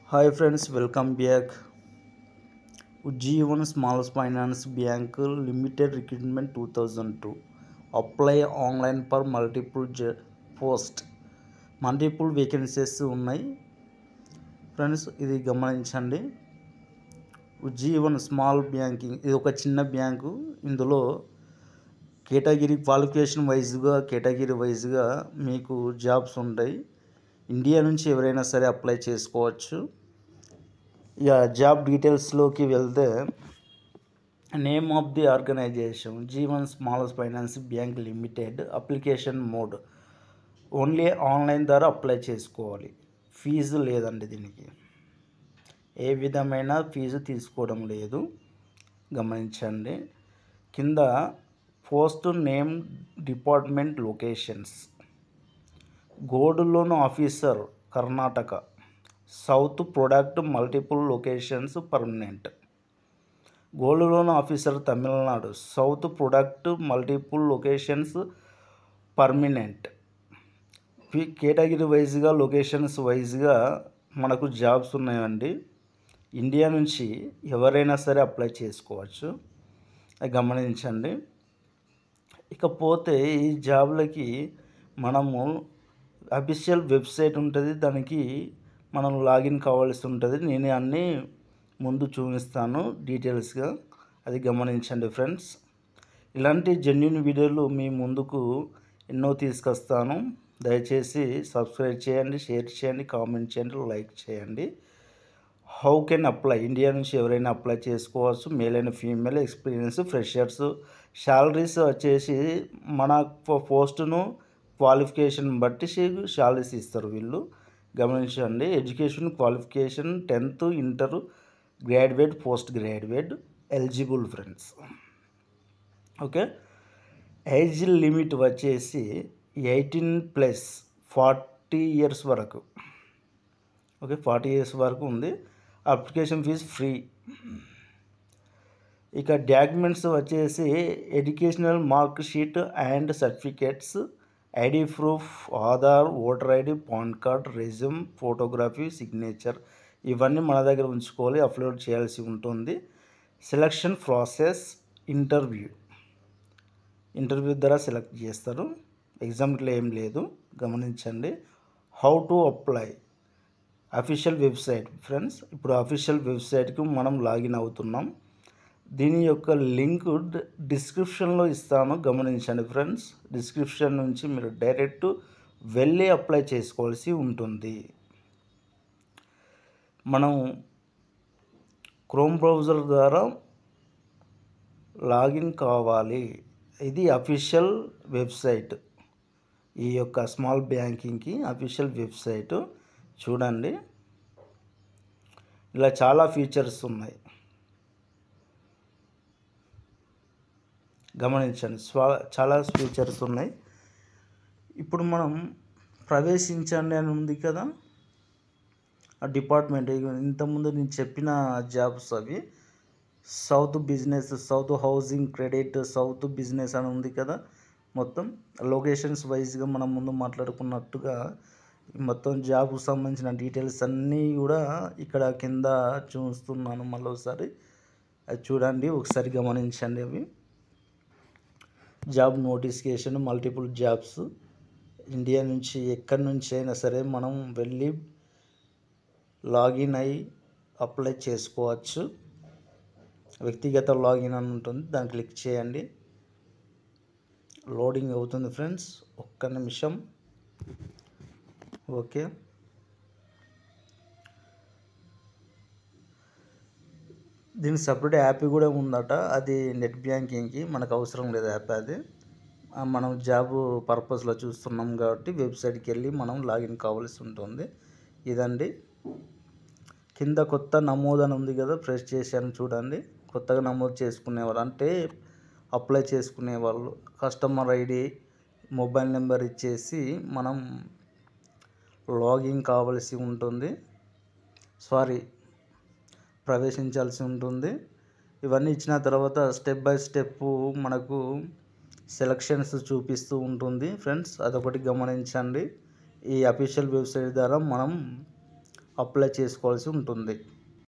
hi friends welcome back Ujjivan small finance bank limited recruitment two thousand two apply online for multiple జ post multiple vacancies ఉన్నాయి friends ఇది గమనించండి Ujjivan small banking ఇది ఒక చిన్న bank ఇందులో కేటగిరీ క్వాలిఫికేషన్ వైజ్గా కేటగిరీ వైజ్గా మీకు జాబ్స్ ఉంటాయి ఇండియా నుంచి ఎవరైనా సరే అప్లై చేసుకోవచ్చు ఇక జాబ్ డీటెయిల్స్లోకి వెళ్తే name of the organization Jeevan small finance bank limited application mode only online ద్వారా అప్లై చేసుకోవాలి ఫీజు లేదండి దీనికి ఏ విధమైన ఫీజు తీసుకోవడం లేదు గమనించండి కింద post name department locations gold loan officer Karnataka south product multiple locations permanent gold loan officer Tamil Nadu south product multiple locations permanent category వైజ్గా లొకేషన్స్ వైజ్గా మనకు జాబ్స్ ఉన్నాయండి ఇండియా నుంచి ఎవరైనా సరే అప్లై చేసుకోవచ్చు అది గమనించండి ఇకపోతే ఈ జాబ్లకి మనము అఫీషియల్ వెబ్సైట్ ఉంటుంది దానికి మనం లాగిన్ కావాల్సి ఉంటుంది నేను అన్నీ ముందు చూపిస్తాను డీటెయిల్స్గా అది గమనించండి ఫ్రెండ్స్ ఇలాంటి జెన్యున్ వీడియోలు మీ ముందుకు ఎన్నో తీసుకొస్తాను దయచేసి సబ్స్క్రైబ్ చేయండి షేర్ చేయండి కామెంట్ చేయండి లైక్ చేయండి హౌ కెన్ అప్లై ఇండియా నుంచి ఎవరైనా అప్లై చేసుకోవచ్చు male and female experience freshers salaries వచ్చేసి మన పోస్టును క్వాలిఫికేషన్ బట్టి శాలరీస్ ఇస్తారు వీళ్ళు గమనించండి education qualification tenth inter graduate post graduate eligible friends okay age limit వచ్చేసి ఎయిటీన్ ప్లస్ ఫార్టీ ఇయర్స్ వరకు ఓకే ఫార్టీ ఇయర్స్ వరకు ఉంది అప్లికేషన్ ఫీజ్ ఫ్రీ ఇక డాక్యుమెంట్స్ వచ్చేసి educational mark sheet and certificates ID proof Aadhaar voter ID PAN card resume photography signature ఇవన్నీ మన దగ్గర ఉంచుకోవాలి అప్లోడ్ చేయాల్సి ఉంటుంది సెలక్షన్ ప్రాసెస్ ఇంటర్వ్యూ ఇంటర్వ్యూ ద్వారా సెలెక్ట్ చేస్తారు ఎగ్జామ్ ఇట్లా ఏం లేదు గమనించండి how to apply official website friends ఇప్పుడు అఫీషియల్ వెబ్సైట్కి మనం లాగిన్ అవుతున్నాం దీని యొక్క లింక్ డిస్క్రిప్షన్లో ఇస్తాను గమనించండి ఫ్రెండ్స్ డిస్క్రిప్షన్ నుంచి మీరు డైరెక్ట్ వెళ్ళి అప్లై చేసుకోవాల్సి ఉంటుంది మనం క్రోమ్ బ్రౌజర్ ద్వారా లాగిన్ కావాలి ఇది అఫీషియల్ వెబ్సైట్ ఈ యొక్క స్మాల్ బ్యాంకింగ్కి అఫీషియల్ వెబ్సైట్ చూడండి ఇలా చాలా ఫీచర్స్ ఉన్నాయి గమనించండి స్వా చాలా ఫీచర్స్ ఉన్నాయి ఇప్పుడు మనం ప్రవేశించండి అని ఉంది కదా ఆ డిపార్ట్మెంట్ ఇంతకుముందు నేను చెప్పిన జాబ్స్ అవి south business south housing credit south business అని ఉంది కదా మొత్తం లొకేషన్స్ వైజ్గా మనం ముందు మాట్లాడుకున్నట్టుగా మొత్తం జాబ్కు సంబంధించిన డీటెయిల్స్ అన్నీ కూడా ఇక్కడ కింద చూస్తున్నాను మళ్ళీ ఒకసారి అది చూడండి ఒకసారి గమనించండి అవి job notification multiple jobs India నుంచి ఎక్కడి నుంచి అయినా సరే మనం వెళ్ళి లాగిన్ అయి అప్లై చేసుకోవచ్చు వ్యక్తిగత లాగిన్ అని ఉంటుంది దాన్ని క్లిక్ చేయండి లోడింగ్ అవుతుంది ఫ్రెండ్స్ ఒక్క నిమిషం ఓకే దీనికి సపరేట్ యాప్ కూడా ఉందట అది నెట్ బ్యాంకింగ్కి మనకు అవసరం లేదు యాప్ అది మనం జాబ్ పర్పస్లో చూస్తున్నాం కాబట్టి వెబ్సైట్కి వెళ్ళి మనం లాగిన్ కావాల్సి ఉంటుంది ఇదండి కింద కొత్త నమోదు అని ఉంది కదా ప్రెస్ చేశాను చూడండి కొత్తగా నమోదు చేసుకునేవారు అంటే అప్లై చేసుకునే వాళ్ళు కస్టమర్ ఐడి మొబైల్ నెంబర్ ఇచ్చేసి మనం లాగిన్ కావలసి ఉంటుంది సారీ ప్రవేశించాల్సి ఉంటుంది ఇవన్నీ ఇచ్చిన తర్వాత స్టెప్ బై స్టెప్ మనకు సెలక్షన్స్ చూపిస్తూ ఉంటుంది ఫ్రెండ్స్ అదొకటి గమనించండి ఈ అఫీషియల్ వెబ్సైట్ ద్వారా మనం అప్లై చేసుకోవాల్సి ఉంటుంది